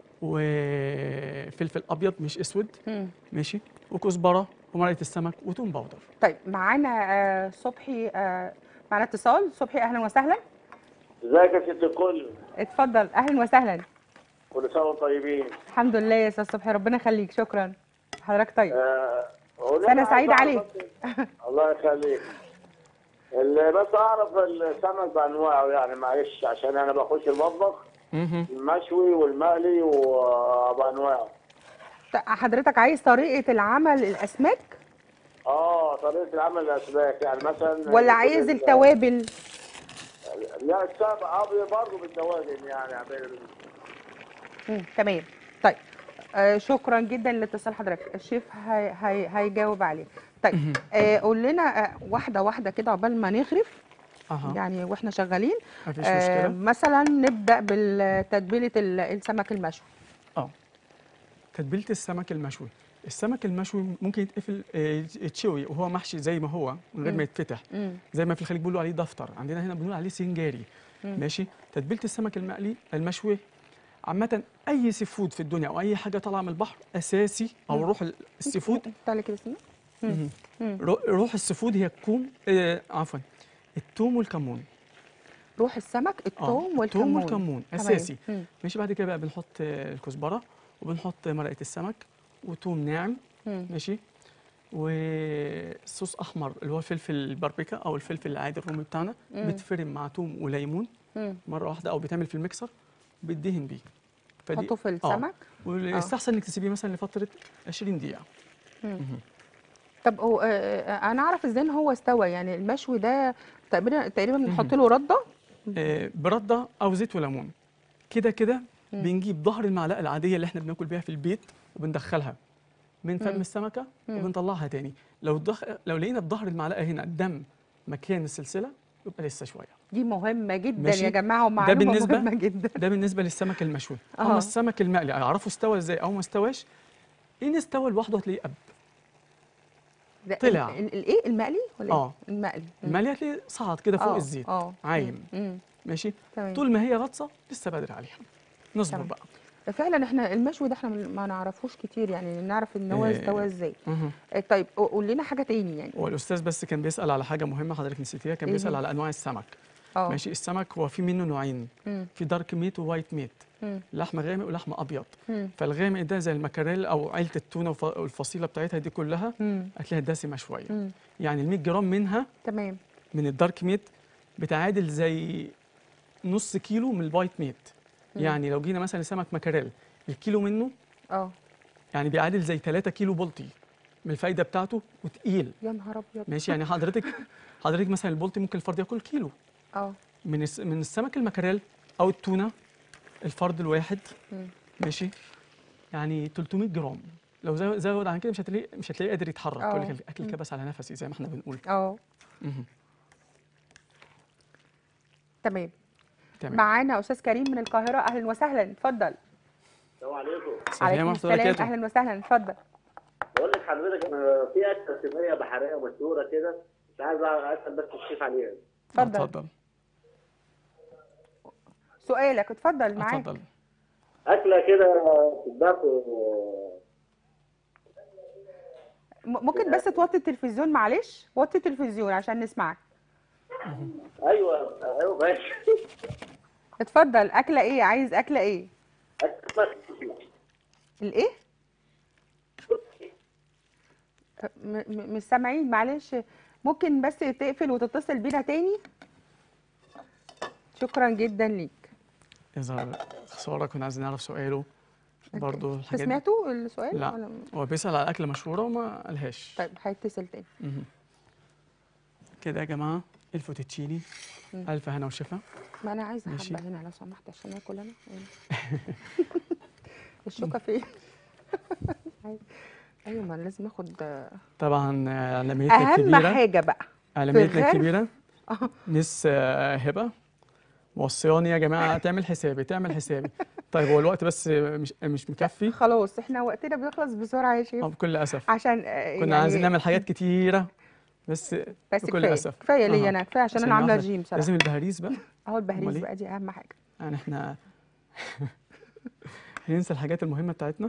Speaker 1: وفلفل ابيض مش اسود
Speaker 2: مم.
Speaker 1: ماشي وكزبره ومرقه السمك وتوم باودر
Speaker 2: طيب معانا آه صبحي آه معانا اتصال صبحي اهلا وسهلا
Speaker 4: ازيك يا ست الكل
Speaker 2: اتفضل اهلا وسهلا
Speaker 4: كل سنه وانتم طيبين
Speaker 2: الحمد لله يا استاذ صبحي ربنا يخليك شكرا حضرتك طيب
Speaker 4: آه، قولي
Speaker 2: سنة
Speaker 4: لي عايز
Speaker 2: سعيدة
Speaker 4: أعرف
Speaker 2: عليك.
Speaker 4: بس- الله يخليك اللي بس اعرف السمك بانواعه يعني معلش عشان انا بخش المطبخ
Speaker 1: مهم.
Speaker 4: المشوي والمقلي وبانواعه
Speaker 2: حضرتك عايز طريقه العمل الاسماك
Speaker 4: اه طريقه العمل الاسماك يعني مثلا
Speaker 2: ولا عايز
Speaker 4: ال-
Speaker 2: التوابل
Speaker 4: لا السمك اه برضه بالتوابل يعني عمال
Speaker 2: مم. تمام طيب آه شكرا جدا لاتصال حضرتك الشيف هي هي هيجاوب عليه طيب آه قول لنا آه واحده واحده كده عقبال ما نغرف
Speaker 1: اها
Speaker 2: يعني واحنا شغالين
Speaker 1: مفيش
Speaker 2: آه
Speaker 1: مشكله
Speaker 2: مثلا نبدا بتتبيله ال- السمك المشوي
Speaker 1: اه تتبيله السمك المشوي السمك المشوي ممكن يتقفل آه، يتشوي وهو محشي زي ما هو من غير
Speaker 2: مم.
Speaker 1: ما يتفتح
Speaker 2: مم.
Speaker 1: زي ما في الخليج بيقولوا عليه دفتر عندنا هنا بنقول عليه سنجاري
Speaker 2: مم.
Speaker 1: ماشي تتبيله السمك المقلي المشوي عامة أي سي فود في الدنيا أو أي حاجة طالعة من البحر أساسي أو
Speaker 2: مم.
Speaker 1: روح السي فود
Speaker 2: تعالى كده سنة مم.
Speaker 1: مهم.
Speaker 2: مم.
Speaker 1: رو- روح السي فود هي الكوم آه عفوا التوم والكمون
Speaker 2: روح السمك الثوم
Speaker 1: التوم
Speaker 2: والكمون
Speaker 1: والكمون
Speaker 2: تمام.
Speaker 1: أساسي
Speaker 2: مم.
Speaker 1: ماشي بعد كده بقى بنحط آه، الكزبرة وبنحط مرقة السمك وتوم ناعم
Speaker 2: مم.
Speaker 1: ماشي وصوص احمر اللي هو الفلفل الباربيكا او الفلفل العادي الرومي بتاعنا
Speaker 2: مم.
Speaker 1: بيتفرم مع توم وليمون
Speaker 2: مم.
Speaker 1: مره واحده او بيتعمل في الميكسر بيدهن بيه فدي-
Speaker 2: تحطه في
Speaker 1: آه.
Speaker 2: السمك
Speaker 1: ويستحسن انك تسيبيه مثلا لفتره 20 دقيقه
Speaker 2: طب هو آه، آه، انا اعرف ازاي ان هو استوى يعني المشوي ده تقريبا تقريبا بنحط له رده
Speaker 1: آه، برده او زيت وليمون كده كده بنجيب ظهر المعلقه العاديه اللي احنا بناكل بيها في البيت وبندخلها من فم
Speaker 2: مم.
Speaker 1: السمكه
Speaker 2: مم.
Speaker 1: وبنطلعها تاني لو الضخ... لو لقينا في ظهر المعلقه هنا الدم مكان السلسله يبقى لسه شويه
Speaker 2: دي مهمه جدا
Speaker 1: ماشي.
Speaker 2: يا جماعه
Speaker 1: ده
Speaker 2: ومعلومه
Speaker 1: بالنسبة-
Speaker 2: مهمه جدا
Speaker 1: ده بالنسبه للسمك المشوي
Speaker 2: آه.
Speaker 1: اما السمك المقلي اعرفه استوى ازاي او ما استواش ان استوى لوحده هتلاقيه اب
Speaker 2: ده
Speaker 1: طلع.
Speaker 2: ال- ال- الايه المقلي ولا
Speaker 1: آه.
Speaker 2: ايه المقلي مم.
Speaker 1: المقلي هتلاقيه صعد كده فوق
Speaker 2: آه،
Speaker 1: الزيت
Speaker 2: اه
Speaker 1: عايم
Speaker 2: مم. مم.
Speaker 1: ماشي
Speaker 2: تمام
Speaker 1: طول ما هي غطسه لسه بدري عليها نصبر
Speaker 2: تمام.
Speaker 1: بقى
Speaker 2: فعلا احنا المشوي ده احنا ما نعرفوش كتير يعني نعرف ان هو
Speaker 1: إيه.
Speaker 2: استوى ازاي
Speaker 1: مه.
Speaker 2: آه، طيب قول لنا حاجه تاني يعني
Speaker 1: هو الاستاذ بس كان بيسال على حاجه مهمه حضرتك نسيتيها كان
Speaker 2: إيه
Speaker 1: بيسال
Speaker 2: هي؟
Speaker 1: على انواع السمك
Speaker 2: اه
Speaker 1: ماشي السمك هو في منه نوعين
Speaker 2: مم.
Speaker 1: في دارك ميت ووايت ميت
Speaker 2: مم.
Speaker 1: لحم غامق ولحم ابيض
Speaker 2: مم.
Speaker 1: فالغامق ده زي المكاريل او عيله التونه وف- والفصيله بتاعتها دي كلها
Speaker 2: مم.
Speaker 1: هتلاقيها دسمه شويه
Speaker 2: مم.
Speaker 1: يعني ال 100 جرام منها
Speaker 2: تمام
Speaker 1: من الدارك ميت بتعادل زي نص كيلو من الوايت ميت يعني لو جينا مثلا لسمك مكاريل الكيلو منه
Speaker 2: اه
Speaker 1: يعني بيعادل زي 3 كيلو بلطي من الفايده بتاعته وتقيل
Speaker 2: يا نهار ابيض
Speaker 1: ماشي يعني حضرتك حضرتك مثلا البلطي ممكن الفرد ياكل كيلو
Speaker 2: اه
Speaker 1: من الس- من السمك المكاريل او التونه الفرد الواحد
Speaker 2: مم.
Speaker 1: ماشي يعني 300 جرام لو زو- زود عن كده مش هتلاقيه مش هتلاقيه قادر يتحرك يقول
Speaker 2: آه.
Speaker 1: لك الاكل كبس على نفسي زي ما احنا بنقول
Speaker 2: اه
Speaker 1: مهم.
Speaker 2: تمام
Speaker 1: تمام
Speaker 2: معانا استاذ كريم من القاهره اهلا وسهلا اتفضل
Speaker 4: السلام عليكم
Speaker 1: السلام
Speaker 2: عليكم
Speaker 1: ورحمه الله
Speaker 2: السلام
Speaker 1: وبركاته
Speaker 2: اهلا وسهلا اتفضل
Speaker 4: بقول لك حضرتك انا في اكله صينيه بحريه مشهوره كده مش عايز اسال بس الشيف عليها
Speaker 2: اتفضل.
Speaker 1: اتفضل
Speaker 2: سؤالك اتفضل معاك
Speaker 1: اتفضل
Speaker 4: اكله كده بتتباع في
Speaker 2: م- ممكن بس توطي التلفزيون معلش وطي التلفزيون عشان نسمعك
Speaker 4: ايوه ايوه ماشي
Speaker 2: اتفضل اكله ايه عايز اكله ايه
Speaker 4: اكله
Speaker 2: الايه م- م- مش سامعين معلش ممكن بس تقفل وتتصل بينا تاني شكرا جدا ليك
Speaker 1: اذا خساره كنا عايزين نعرف سؤاله برضه
Speaker 2: انت
Speaker 1: الحاجات دي.
Speaker 2: سمعتوا السؤال
Speaker 1: لا
Speaker 2: ولا-
Speaker 1: هو بيسال على اكله مشهوره وما قالهاش
Speaker 2: طيب هيتصل تاني
Speaker 1: مهم. كده يا جماعه الفوتوتشيني الف هنا وشفا
Speaker 2: ما انا عايزه
Speaker 1: ماشي.
Speaker 2: حبه هنا لو سمحت عشان اكل انا الشوكه فين ايوه ما أنا لازم اخد
Speaker 1: طبعا آه، اعلاميتنا
Speaker 2: اهم
Speaker 1: الكبيره
Speaker 2: حاجه بقى
Speaker 1: اعلاميتنا
Speaker 2: الغرف.
Speaker 1: الكبيره مس آه، هبه موصياني يا جماعه تعمل حسابي تعمل حسابي طيب هو الوقت بس مش مش مكفي
Speaker 2: خلاص احنا وقتنا بيخلص بسرعه يا شيف
Speaker 1: آه، بكل اسف
Speaker 2: عشان آه،
Speaker 1: كنا
Speaker 2: يعني
Speaker 1: عايزين نعمل حاجات كتيره بس
Speaker 2: بس
Speaker 1: بكل
Speaker 2: كفايه
Speaker 1: اسف
Speaker 2: كفايه ليا
Speaker 1: أها.
Speaker 2: انا كفايه عشان
Speaker 1: عشان
Speaker 2: انا عامله
Speaker 1: واحدة-
Speaker 2: رجيم بصراحه
Speaker 1: لازم البهاريز بقى
Speaker 2: اهو البهريز
Speaker 1: أمال إيه؟
Speaker 2: بقى دي اهم حاجه
Speaker 1: يعني احنا هننسى الحاجات المهمه بتاعتنا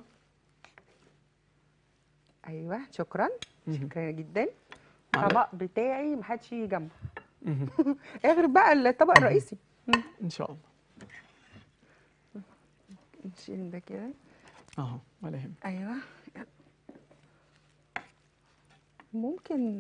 Speaker 2: ايوه شكرا
Speaker 1: مهم.
Speaker 2: شكرا جدا
Speaker 1: معلش.
Speaker 2: الطبق بتاعي محدش يجي جنبه
Speaker 1: مهم.
Speaker 2: اغرب بقى الطبق الرئيسي مم.
Speaker 1: ان شاء الله
Speaker 2: نشيل ده كده
Speaker 1: اهو ولا يهم
Speaker 2: ايوه ممكن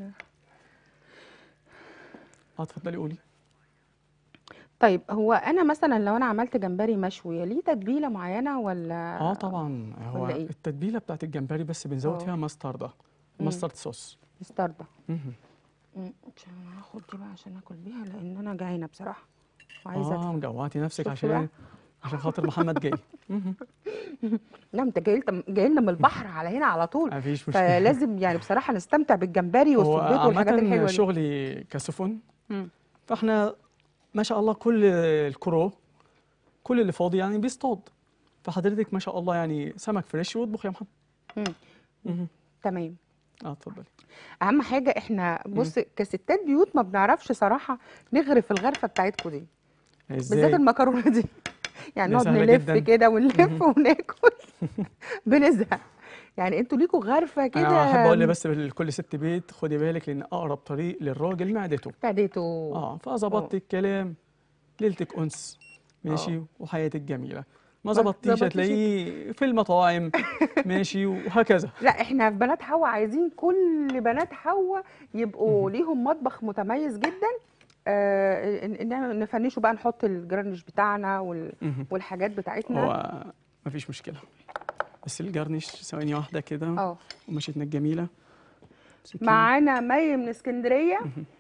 Speaker 1: اه اتفضلي قولي
Speaker 2: طيب هو انا مثلا لو انا عملت جمبري مشوي ليه تتبيله معينه ولا
Speaker 1: اه طبعا هو
Speaker 2: ولا إيه؟
Speaker 1: التتبيله بتاعت الجمبري بس بنزود
Speaker 2: آه.
Speaker 1: فيها ماستردة
Speaker 2: مم.
Speaker 1: ماسترد صوص
Speaker 2: مستردة
Speaker 1: مهم.
Speaker 2: مم، عشان هاخد دي بقى عشان اكل بيها لان انا جعانه بصراحه وعايزه
Speaker 1: اه
Speaker 2: أدفع.
Speaker 1: جوعتي نفسك
Speaker 2: شفتوا
Speaker 1: عشان
Speaker 2: بقى؟
Speaker 1: عشان خاطر محمد جاي مهم.
Speaker 2: لا انت جاي جاي لنا من البحر على هنا على طول
Speaker 1: مفيش مشكله
Speaker 2: فلازم يعني بصراحه نستمتع بالجمبري
Speaker 1: هو
Speaker 2: والسبيط والحاجات الحلوه
Speaker 1: عامة
Speaker 2: دي
Speaker 1: شغلي كسفن
Speaker 2: مم.
Speaker 1: فاحنا ما شاء الله كل الكرو كل اللي فاضي يعني بيصطاد فحضرتك ما شاء الله يعني سمك فريش واطبخ يا محمد
Speaker 2: مم.
Speaker 1: مهم.
Speaker 2: تمام
Speaker 1: اه اتفضلي
Speaker 2: اهم حاجه احنا بص كستات بيوت ما بنعرفش صراحه نغرف الغرفه بتاعتكم دي بالذات
Speaker 1: ازاي
Speaker 2: المكرونه دي يعني
Speaker 1: دي
Speaker 2: نقعد
Speaker 1: سهلة
Speaker 2: نلف
Speaker 1: جدا.
Speaker 2: كده ونلف وناكل بنزهق يعني انتوا ليكوا غرفه كده
Speaker 1: انا احب اقول بس لكل ست بيت خدي بالك لان اقرب طريق للراجل معدته
Speaker 2: ابتديتوا
Speaker 1: اه فظبطت الكلام ليلتك انس ماشي وحياتك جميله ما
Speaker 2: ما
Speaker 1: ظبطتيش
Speaker 2: ظبطتيش.
Speaker 1: هتلاقيه في المطاعم ماشي وهكذا
Speaker 2: لا احنا في بنات حوا عايزين كل بنات حوا يبقوا ليهم مطبخ متميز جدا آه ن- نعمل- نفنشه بقى نحط الجرانش بتاعنا وال...
Speaker 1: مهم.
Speaker 2: والحاجات بتاعتنا
Speaker 1: هو مفيش مشكله بس الجرنش ثواني واحده كده
Speaker 2: اه
Speaker 1: ومشيتنا الجميله سكينة.
Speaker 2: معانا مي من اسكندريه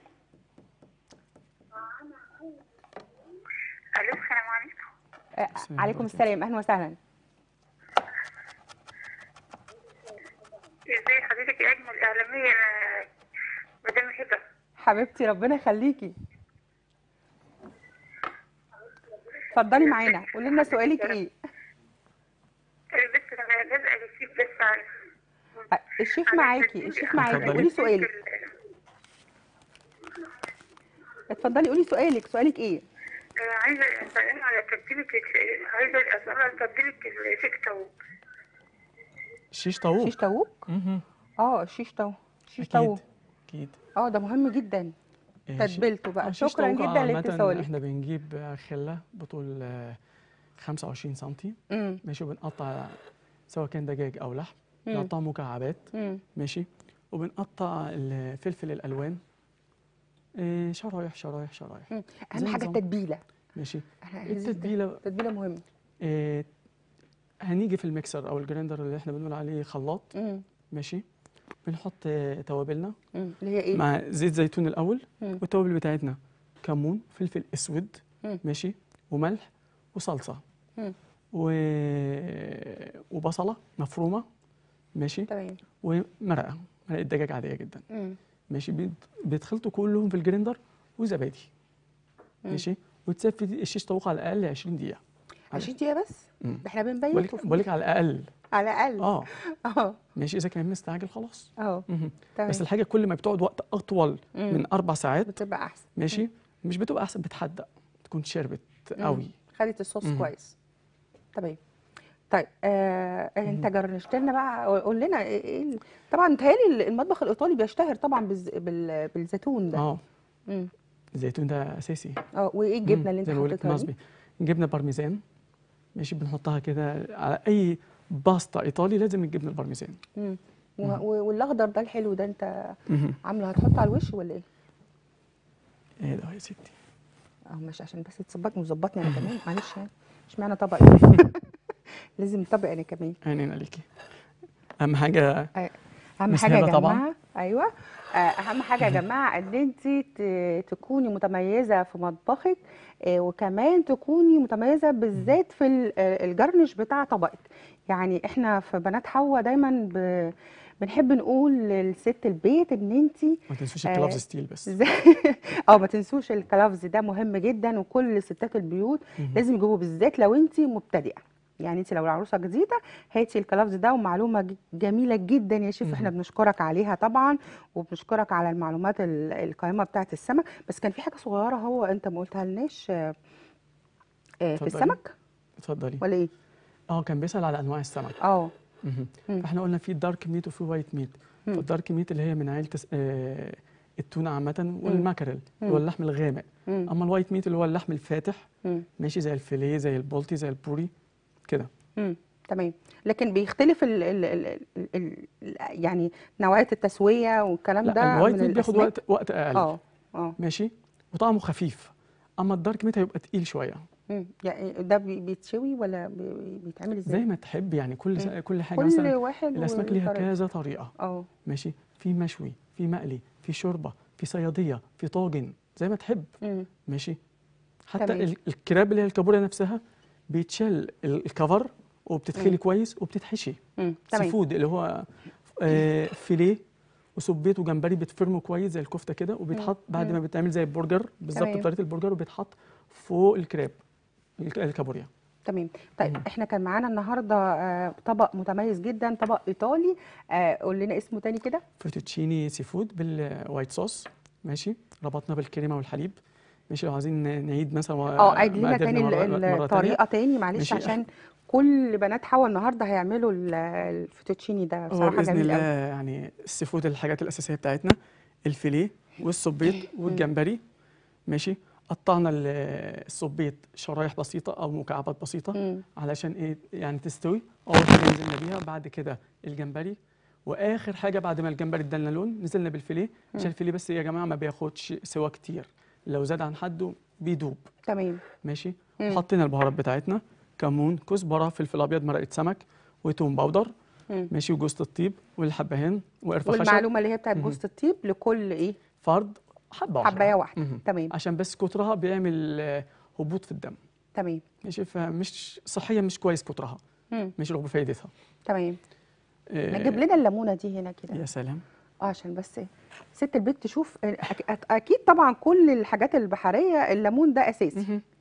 Speaker 3: الو السلام عليكم
Speaker 2: آه
Speaker 1: السلام
Speaker 2: عليكم
Speaker 1: عليكم.
Speaker 2: السلام اهلا وسهلا
Speaker 3: ازي حضرتك يا اجمل اعلاميه أنا مدام هبه
Speaker 2: حبيبتي ربنا يخليكي اتفضلي معانا قولي لنا سؤالك ايه
Speaker 3: بس انا بسال الشيف بس عن
Speaker 2: آه، الشيف معاكي الشيف معاكي
Speaker 1: اتفضلي.
Speaker 2: قولي سؤالك اتفضلي قولي سؤالك سؤالك ايه
Speaker 3: آه، عايزه اسال على تتبيله ال- عايزه اسال على تتبيله الشيك طاووق
Speaker 1: شيش طاووق
Speaker 2: شيش طاووق
Speaker 1: مهم.
Speaker 2: اه شيش طاووق شيش
Speaker 1: اكيد
Speaker 2: طاووق
Speaker 1: اكيد
Speaker 2: اه ده مهم جدا
Speaker 1: آه، شي-
Speaker 2: تتبيلته بقى
Speaker 1: آه، شيش
Speaker 2: شكرا
Speaker 1: طاووق
Speaker 2: جدا
Speaker 1: عامة
Speaker 2: لاتصالك
Speaker 1: احنا بنجيب آه، خله بطول آه، 25 سنتي
Speaker 2: امم
Speaker 1: ماشي وبنقطع سواء كان دجاج او لحم
Speaker 2: مم.
Speaker 1: نقطع مكعبات
Speaker 2: امم
Speaker 1: ماشي وبنقطع الفلفل الالوان آه، شرايح شرايح شرايح
Speaker 2: اهم
Speaker 1: زي
Speaker 2: حاجه
Speaker 1: نظام.
Speaker 2: التتبيله
Speaker 1: ماشي
Speaker 2: احنا عايزين
Speaker 1: التتبيله
Speaker 2: التتبيله مهمه
Speaker 1: آه، هنيجي في الميكسر او الجرايندر اللي احنا بنقول عليه خلاط
Speaker 2: امم
Speaker 1: ماشي بنحط آه، توابلنا
Speaker 2: امم اللي هي ايه
Speaker 1: مع زيت زيتون الاول
Speaker 2: مم.
Speaker 1: والتوابل بتاعتنا كمون فلفل اسود
Speaker 2: مم.
Speaker 1: ماشي وملح وصلصه
Speaker 2: مم.
Speaker 1: و... وبصله مفرومه ماشي
Speaker 2: تمام
Speaker 1: ومرقه مرقه دجاج عاديه جدا
Speaker 2: امم
Speaker 1: ماشي بيت- بيتخلطوا كلهم في الجريندر وزبادي
Speaker 2: مم.
Speaker 1: ماشي وتسيب في الشيش طاووق على الاقل 20 دقيقه
Speaker 2: 20 دقيقه بس
Speaker 1: مم.
Speaker 2: ده احنا بنبيت
Speaker 1: بقولك
Speaker 2: وفي-
Speaker 1: بقولك على الاقل
Speaker 2: على الاقل
Speaker 1: اه
Speaker 2: اه
Speaker 1: ماشي اذا كان مستعجل خلاص
Speaker 2: اه
Speaker 1: مهم.
Speaker 2: تمام
Speaker 1: بس الحاجه كل ما بتقعد وقت اطول
Speaker 2: مم.
Speaker 1: من اربع ساعات
Speaker 2: بتبقى احسن
Speaker 1: ماشي مش بتبقى احسن بتحدق تكون شربت
Speaker 2: مم.
Speaker 1: قوي
Speaker 2: خدت الصوص
Speaker 1: مم.
Speaker 2: كويس تمام طيب آه انت جرنشت لنا بقى قول لنا ايه إيه ال- طبعا متهيألي المطبخ الايطالي بيشتهر طبعا بالز... بال... بالزيتون ده
Speaker 1: اه
Speaker 2: مم.
Speaker 1: الزيتون ده اساسي
Speaker 2: اه وايه الجبنه
Speaker 1: مم.
Speaker 2: اللي انت
Speaker 1: زي ما بقولك
Speaker 2: حطيتها دي
Speaker 1: مصبي جبنه بارميزان ماشي بنحطها كده على اي باستا ايطالي لازم الجبنه البارميزان
Speaker 2: مم. و... و- والاخضر ده الحلو ده انت
Speaker 1: مهم.
Speaker 2: عامله هتحطه على الوش ولا ايه
Speaker 1: ايه ده يا ستي
Speaker 2: اه مش عشان بس تظبطني وظبطني انا كمان معلش يعني اشمعنى طبق لازم طبق انا كمان
Speaker 1: عينينا ليكي اهم حاجه
Speaker 2: اهم
Speaker 1: مس
Speaker 2: حاجه يا
Speaker 1: هبة طبعاً.
Speaker 2: جماعه ايوه آه، اهم حاجه يا جماعه ان انت ت- تكوني متميزه في مطبخك آه، وكمان تكوني متميزه بالذات في ال- آه، الجرنش بتاع طبقك يعني احنا في بنات حوا دايما ب- بنحب نقول لست البيت ان انت
Speaker 1: ما تنسوش
Speaker 2: آه،
Speaker 1: الكلافز ستيل بس
Speaker 2: زي اه ما تنسوش الكلافز ده مهم جدا وكل ستات البيوت
Speaker 1: مهم.
Speaker 2: لازم يجيبوا بالذات لو انت مبتدئه يعني انت لو العروسه جديده هاتي الكلافز ده ومعلومه ج- جميله جدا يا شيف احنا
Speaker 1: مهم.
Speaker 2: بنشكرك عليها طبعا وبنشكرك على المعلومات ال- القائمه بتاعه السمك بس كان في حاجه صغيره هو انت ما قلتها لناش آه، آه، في
Speaker 1: اتفضلي.
Speaker 2: السمك
Speaker 1: اتفضلي
Speaker 2: ولا ايه
Speaker 1: اه كان بيسال على انواع السمك
Speaker 2: اه
Speaker 1: مهم.
Speaker 2: مم.
Speaker 1: فاحنا قلنا في دارك ميت وفي وايت ميت
Speaker 2: مم.
Speaker 1: فالدارك ميت اللي هي من عيله الس- آه، التونه عامه والماكريل اللي هو
Speaker 2: مم.
Speaker 1: اللحم الغامق
Speaker 2: مم.
Speaker 1: اما الوايت ميت اللي هو اللحم الفاتح
Speaker 2: مم.
Speaker 1: ماشي زي الفيليه زي البولتي زي البوري كده
Speaker 2: مم. تمام لكن بيختلف ال ال ال ال ال يعني نوعيه التسويه والكلام ده
Speaker 1: لا الوايت
Speaker 2: من
Speaker 1: ميت بياخد
Speaker 2: الأسماك؟
Speaker 1: وقت وقت اقل
Speaker 2: اه اه
Speaker 1: ماشي وطعمه خفيف اما الدارك ميت هيبقى تقيل شويه
Speaker 2: مم. يعني ده بي- بيتشوي ولا بي- بيتعمل ازاي؟
Speaker 1: زي ما تحب يعني كل س...
Speaker 2: مم.
Speaker 1: كل حاجه
Speaker 2: كل
Speaker 1: مثلا
Speaker 2: واحد
Speaker 1: الاسماك ليها
Speaker 2: وطريقته.
Speaker 1: كذا طريقه
Speaker 2: اه
Speaker 1: ماشي في مشوي في مقلي في شوربه في صياديه في طاجن زي ما تحب
Speaker 2: مم.
Speaker 1: ماشي حتى
Speaker 2: تمام.
Speaker 1: ال- الكراب اللي هي الكابوريا نفسها بيتشال ال- الكفر وبتتخلي
Speaker 2: مم.
Speaker 1: كويس وبتتحشي
Speaker 2: مم.
Speaker 1: سي
Speaker 2: تمام
Speaker 1: فود اللي هو آه فيليه وسبيت وجمبري بيتفرموا كويس زي الكفته كده وبيتحط بعد
Speaker 2: مم.
Speaker 1: ما بيتعمل زي البرجر بالظبط
Speaker 2: تمام.
Speaker 1: بطريقه البرجر وبيتحط فوق الكراب الك- الكابوريا
Speaker 2: تمام طيب
Speaker 1: مم.
Speaker 2: احنا كان معانا النهارده آه، طبق متميز جدا طبق ايطالي آه، قول لنا اسمه تاني كده
Speaker 1: فوتوتشيني سي فود بالوايت صوص ماشي ربطنا بالكريمه والحليب ماشي لو عايزين نعيد مثلا
Speaker 2: اه عيد لنا
Speaker 1: مقاديرنا
Speaker 2: تاني ال-
Speaker 1: مرة-
Speaker 2: ال-
Speaker 1: مرة
Speaker 2: الطريقه تاني معلش
Speaker 1: ماشي.
Speaker 2: عشان كل بنات حوا النهارده هيعملوا ال- الفوتوتشيني ده
Speaker 1: هو
Speaker 2: بصراحه
Speaker 1: باذن
Speaker 2: جميل
Speaker 1: الله
Speaker 2: قوي
Speaker 1: يعني السي فود الحاجات الاساسيه بتاعتنا الفيليه والصبيط والجمبري ماشي قطعنا ال- الصبيط شرايح بسيطه او مكعبات بسيطه
Speaker 2: مم.
Speaker 1: علشان ايه يعني تستوي اول حاجه نزلنا بيها بعد كده الجمبري واخر حاجه بعد ما الجمبري ادالنا لون نزلنا بالفيليه عشان الفيليه بس يا جماعه ما بياخدش سوا كتير لو زاد عن حده بيدوب
Speaker 2: تمام
Speaker 1: ماشي
Speaker 2: مم.
Speaker 1: حطينا البهارات بتاعتنا كمون كزبره فلفل ابيض مرقه سمك وتوم باودر
Speaker 2: مم.
Speaker 1: ماشي وجوز الطيب والحبهان وقرفه خشب
Speaker 2: والمعلومه اللي هي بتاعت
Speaker 1: مهم.
Speaker 2: جوز الطيب لكل ايه
Speaker 1: فرد حبه واحده
Speaker 2: حبايه واحده
Speaker 1: مهم.
Speaker 2: تمام
Speaker 1: عشان بس كترها بيعمل آه، هبوط في الدم
Speaker 2: تمام
Speaker 1: ماشي فمش صحيا مش كويس كترها
Speaker 2: مم.
Speaker 1: مش رغم فايدتها
Speaker 2: تمام
Speaker 1: آه،
Speaker 2: نجيب لنا الليمونه دي هنا كده
Speaker 1: يا سلام
Speaker 2: اه عشان بس إيه، ست البيت تشوف أك- أك- اكيد طبعا كل الحاجات البحريه الليمون ده اساسي
Speaker 1: مهم.